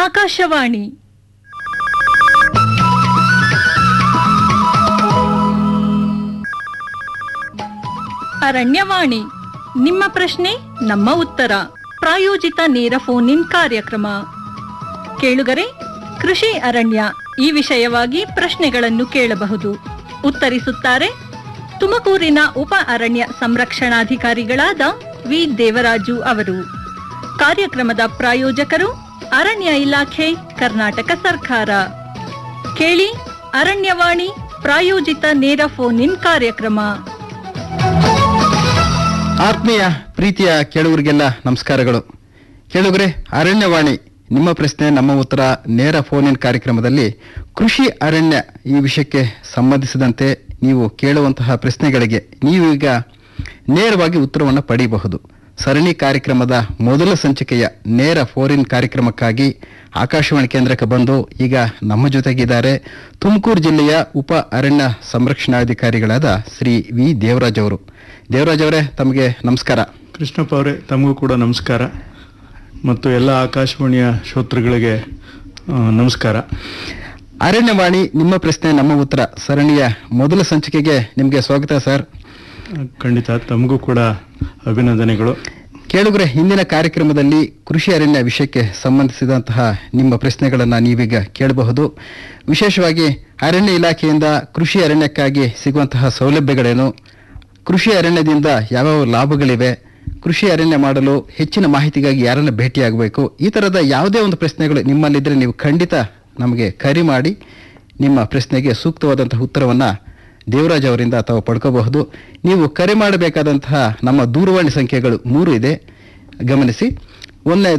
ಆಕಾಶವಾಣಿ ಅರಣ್ಯವಾಣಿ ನಿಮ್ಮ ಪ್ರಶ್ನೆ ನಮ್ಮ ಉತ್ತರ ಪ್ರಾಯೋಜಿತ ನೇರ ಫೋನ್ ಇನ್ ಕಾರ್ಯಕ್ರಮ ಕೇಳುಗರೆ ಕೃಷಿ ಅರಣ್ಯ ಈ ವಿಷಯವಾಗಿ ಪ್ರಶ್ನೆಗಳನ್ನು ಕೇಳಬಹುದು ಉತ್ತರಿಸುತ್ತಾರೆ ತುಮಕೂರಿನ ಉಪ ಅರಣ್ಯ ಸಂರಕ್ಷಣಾಧಿಕಾರಿಗಳಾದ ವಿ ದೇವರಾಜು ಅವರು ಕಾರ್ಯಕ್ರಮದ ಪ್ರಾಯೋಜಕರು ಅರಣ್ಯ ಇಲಾಖೆ ಕರ್ನಾಟಕ ಸರ್ಕಾರ ಕೇಳಿ ಅರಣ್ಯವಾಣಿ ಪ್ರಾಯೋಜಿತ ನೇರ ಫೋನ್ ಇನ್ ಕಾರ್ಯಕ್ರಮ ಆತ್ಮೀಯ ಪ್ರೀತಿಯ ಕೇಳುಗರಿಗೆಲ್ಲ ನಮಸ್ಕಾರಗಳು ಕೇಳುಗರೆ ಅರಣ್ಯವಾಣಿ ನಿಮ್ಮ ಪ್ರಶ್ನೆ ನಮ್ಮ ಉತ್ತರ ನೇರ ಫೋನ್ ಇನ್ ಕಾರ್ಯಕ್ರಮದಲ್ಲಿ ಕೃಷಿ ಅರಣ್ಯ ಈ ವಿಷಯಕ್ಕೆ ಸಂಬಂಧಿಸಿದಂತೆ ನೀವು ಕೇಳುವಂತಹ ಪ್ರಶ್ನೆಗಳಿಗೆ ನೀವು ಈಗ ನೇರವಾಗಿ ಉತ್ತರವನ್ನು ಪಡೆಯಬಹುದು ಸರಣಿ ಕಾರ್ಯಕ್ರಮದ ಮೊದಲ ಸಂಚಿಕೆಯ ನೇರ ಫೋನ್ ಇನ್ ಕಾರ್ಯಕ್ರಮಕ್ಕಾಗಿ ಆಕಾಶವಾಣಿ ಕೇಂದ್ರಕ್ಕೆ ಬಂದು ಈಗ ನಮ್ಮ ಜೊತೆಗಿದ್ದಾರೆ ತುಮಕೂರು ಜಿಲ್ಲೆಯ ಉಪ ಅರಣ್ಯ ಸಂರಕ್ಷಣಾಧಿಕಾರಿಗಳಾದ ಶ್ರೀ ವಿ ದೇವರಾಜ್ ಅವರು ದೇವರಾಜ್ ಅವರೇ ತಮಗೆ ನಮಸ್ಕಾರ ಕೃಷ್ಣಪ್ಪ ಅವರೇ ತಮಗೂ ಕೂಡ ನಮಸ್ಕಾರ ಮತ್ತು ಎಲ್ಲ ಆಕಾಶವಾಣಿಯ ಶ್ರೋತೃಗಳಿಗೆ ಆ, ನಮಸ್ಕಾರ ಅರಣ್ಯವಾಣಿ ನಿಮ್ಮ ಪ್ರಶ್ನೆ ನಮ್ಮ ಉತ್ತರ ಸರಣಿಯ ಮೊದಲ ಸಂಚಿಕೆಗೆ ನಿಮಗೆ ಸ್ವಾಗತ ಸರ್ ಖಂಡಿತ ತಮಗೂ ಕೂಡ ಅಭಿನಂದನೆಗಳು ಕೇಳುಗರೆ ಹಿಂದಿನ ಕಾರ್ಯಕ್ರಮದಲ್ಲಿ ಕೃಷಿ ಅರಣ್ಯ ವಿಷಯಕ್ಕೆ ಸಂಬಂಧಿಸಿದಂತಹ ನಿಮ್ಮ ಪ್ರಶ್ನೆಗಳನ್ನು ನೀವೀಗ ಕೇಳಬಹುದು ವಿಶೇಷವಾಗಿ ಅರಣ್ಯ ಇಲಾಖೆಯಿಂದ ಕೃಷಿ ಅರಣ್ಯಕ್ಕಾಗಿ ಸಿಗುವಂತಹ ಸೌಲಭ್ಯಗಳೇನು ಕೃಷಿ ಅರಣ್ಯದಿಂದ ಯಾವ್ಯಾವ ಲಾಭಗಳಿವೆ ಕೃಷಿ ಅರಣ್ಯ ಮಾಡಲು ಹೆಚ್ಚಿನ ಮಾಹಿತಿಗಾಗಿ ಯಾರನ್ನ ಭೇಟಿಯಾಗಬೇಕು ಈ ಥರದ ಯಾವುದೇ ಒಂದು ಪ್ರಶ್ನೆಗಳು ನಿಮ್ಮಲ್ಲಿದ್ದರೆ ನೀವು ಖಂಡಿತ ನಮಗೆ ಕರೆ ಮಾಡಿ ನಿಮ್ಮ ಪ್ರಶ್ನೆಗೆ ಸೂಕ್ತವಾದಂತಹ ಉತ್ತರವನ್ನು ದೇವರಾಜ್ ಅವರಿಂದ ತಾವು ಪಡ್ಕೋಬಹುದು ನೀವು ಕರೆ ಮಾಡಬೇಕಾದಂತಹ ನಮ್ಮ ದೂರವಾಣಿ ಸಂಖ್ಯೆಗಳು ಮೂರು ಇದೆ ಗಮನಿಸಿ ಒಂದನೇ